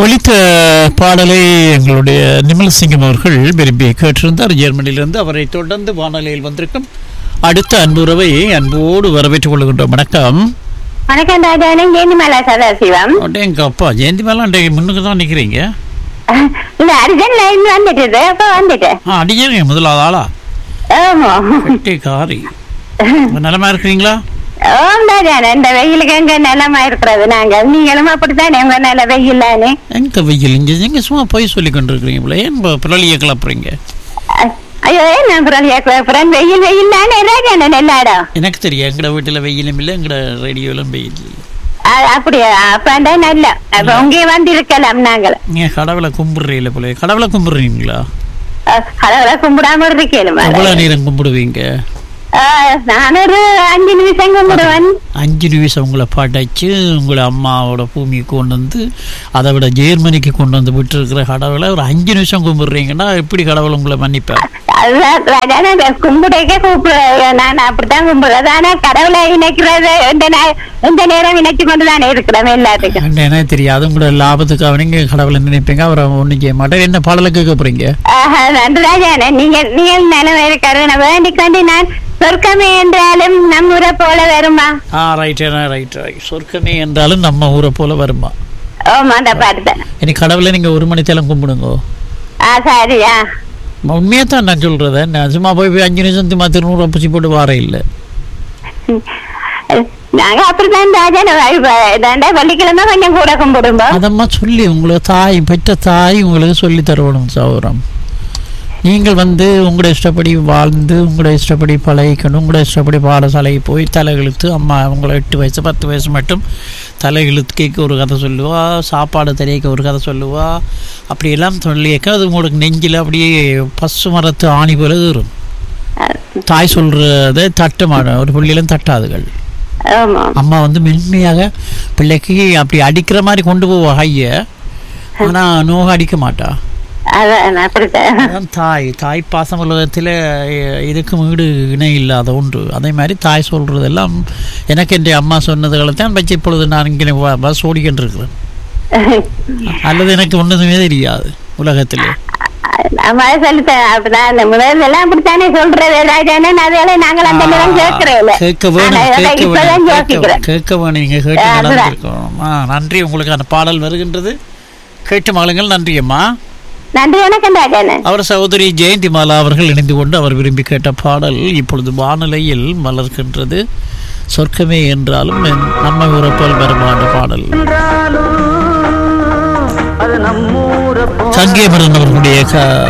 ஒலித்த பாடலை எங்களுடைய நிமல் சிங்கம் அவர்கள் விரும்பி கேட்டிருந்தார் ஜெர்மனியிலிருந்து அவரை தொடர்ந்து வானொலியில் வந்திருக்கும் அடுத்த அன்புறவை அன்போடு வரவேற்றுக் கொள்கின்றோம் வணக்கம் வணக்கம் ராஜானே ஜெயந்திமலா சதாசிவம் எங்க அப்பா ஜெயந்தி மேலாம் அன்றைக்கு முன்னுக்கு தான் நிற்கிறீங்க இந்த அர்ஜென்ட் லைன் வந்துட்டு அப்ப வந்துட்டேன் ஆ அடிக்கிறீங்க முதலாவது ஆளா ஆமா வெட்டி காரி நலமா இருக்கிறீங்களா ஓம் ராஜானே இந்த வெயிலுக்கு எங்க நிலமா இருக்கிறது நாங்க நீங்களும் அப்படித்தானே உங்க நில வெயில் தானே எங்க வெயில் இங்க எங்க சும்மா போய் சொல்லி கொண்டிருக்கிறீங்க போல ஏன் ப- பிறலியை கிளப்புறீங்க அ- ஐயோ ஏன் நான் புரளியா குழப்பறேன் வெயில் வெயில் தானே ராஜானே நெல்லாடம் எனக்கு தெரியும் எங்கட வீட்டுல வெயிலும் இல்லை எங்கட ரேடியோலும் வெயில் இல்லை அ- அப்படியா அப்பண்டா நல்ல அப்ப உங்கே வந்து இருக்கலாம் நாங்கள் நீங்க கடவுளை கும்பிடுறீங்களா போல கடவுளை கும்பிடுறீங்களா கடவுளை கும்பிடாம இருக்கேனுமா எவ்வளவு நேரம் கும்பிடுவீங்க நான் ஒரு அஞ்சு நிமிஷம் கும்பிடுவேன் அஞ்சு நிமிஷம் உங்களை படைச்சு உங்களை அம்மாவோட பூமிக்கு கொண்டு வந்து அதை விட ஜெர்மனிக்கு கொண்டு வந்து விட்டு இருக்கிற கடவுளை ஒரு அஞ்சு நிமிஷம் கும்பிடுறீங்கன்னா எப்படி கடவுள் உங்களை மன்னிப்பார் அதுதான் ராஜானே, இந்த கும்பிடைக்க கூப்பிடு நான் அப்படித்தான் கும்பிடுறது ஆனா கடவுளை இணைக்கிறது இந்த நே- இந்த நேரம் இணைச்சு கொண்டு தானே இருக்கிறோம் எல்லாத்துக்கும் அண்ட் எனக்கு தெரியாது உங்களோட லாபத்துக்காக நீங்க கடவுளை நினைப்பீங்க அவரை ஒன்றும் செய்ய மாட்டார் என்ன பாடலை கேட்க போறீங்க ஆஹா, நன்றி ராஜானே நீங்க நீங்கள் நிலம் இருக்கிறது நான் வேண்டிக் கொண்டு நான் சொர்க்கமே என்றாலும் நம் ஊரை போல வருமா ஆ ரைட் ரைட் ரைட் சொர்க்கமே என்றாலும் நம்ம ஊரை போல வருமா ஓமா அந்த பாட்டு இனி கடவுளை நீங்க ஒரு மணி தேலம் கும்பிடுங்க ஆ சரியா உண்மையாக தான் நான் சொல்றத நான் சும்மா போய் போய் அஞ்சு நிமிஷம் சும்மா திருநூறு பூச்சி போட்டு வார இல்லை நாங்க அப்படித்தான் ராஜானே இதாண்டா வெள்ளிக்கிழமை கொஞ்சம் கூட கும்பிடும்போம் அதம்மா சொல்லி உங்களை தாய் பெற்ற தாய் உங்களுக்கு சொல்லி தருவணும் சௌரம் நீங்கள் வந்து உங்களோட இஷ்டப்படி வாழ்ந்து உங்களோட இஷ்டப்படி பழகிக்கணும் உங்களோட இஷ்டப்படி பாடசாலைக்கு போய் தலை இழுத்து அம்மா உங்களை எட்டு வயசு பத்து வயசு மட்டும் தலை இழுத்துக்க ஒரு கதை சொல்லுவா சாப்பாடு தெரியக்க ஒரு கதை சொல்லுவா அப்படியெல்லாம் சொல்லியிருக்க அது உங்களுக்கு நெஞ்சில் அப்படியே பசு மரத்து ஆணி போல ஏறும் தாய் சொல்கிறத தட்ட மாட்டோம் ஒரு புள்ளியிலும் தட்டாதுகள் ஆமா அம்மா வந்து மென்மையாக பிள்ளைக்கு அப்படி அடிக்கிற மாதிரி கொண்டு போவா ஹைய ஆனா நோக அடிக்க மாட்டா அதான் அப்படித்தான் அதான் தாய் தாய் பாசம் உலகத்தில் இதுக்கு வீடு இணை இல்லாத ஒன்று அதே மாதிரி தாய் சொல்றதெல்லாம் எனக்கு என் அம்மா சொன்னதுகளை தான் வச்சு இப்பொழுது நான் இங்கே வ- பஸ் ஓடிக்கிட்டு இருக்கிறேன் அல்லது எனக்கு ஒன்றுமே தெரியாது உலகத்தில் அம்மா சொல்லிட்டேன் அப்படிதான் இந்த முதல்ல எல்லாம் அப்படித்தானே சொல்றது ராஜானே அதனால நாங்கள் அந்த நேரம் கேட்கிறோம் கேட்க வேணும் கேட்க இப்பதான் வேணும் கேட்க- யோசிக்கிறேன் கேட்க வேணும் நீங்க கேட்டு அதுதான். நடந்திருக்கணும் ஆ நன்றி உங்களுக்கு அந்த பாடல் வருகின்றது கேட்டு மகளுங்கள் நன்றி அம்மா நன்றி வணக்கம் ராஜானே அவர் சகோதரி ஜெயந்தி மாலா அவர்கள் இணைந்து கொண்டு அவர் விரும்பி கேட்ட பாடல் இப்பொழுது வானிலையில் மலர்கின்றது சொர்க்கமே என்றாலும் என் நம்ம உறப்பால் வருமான பாடல் அது நம்மூர சங்கியமரன் அவர்களுடைய க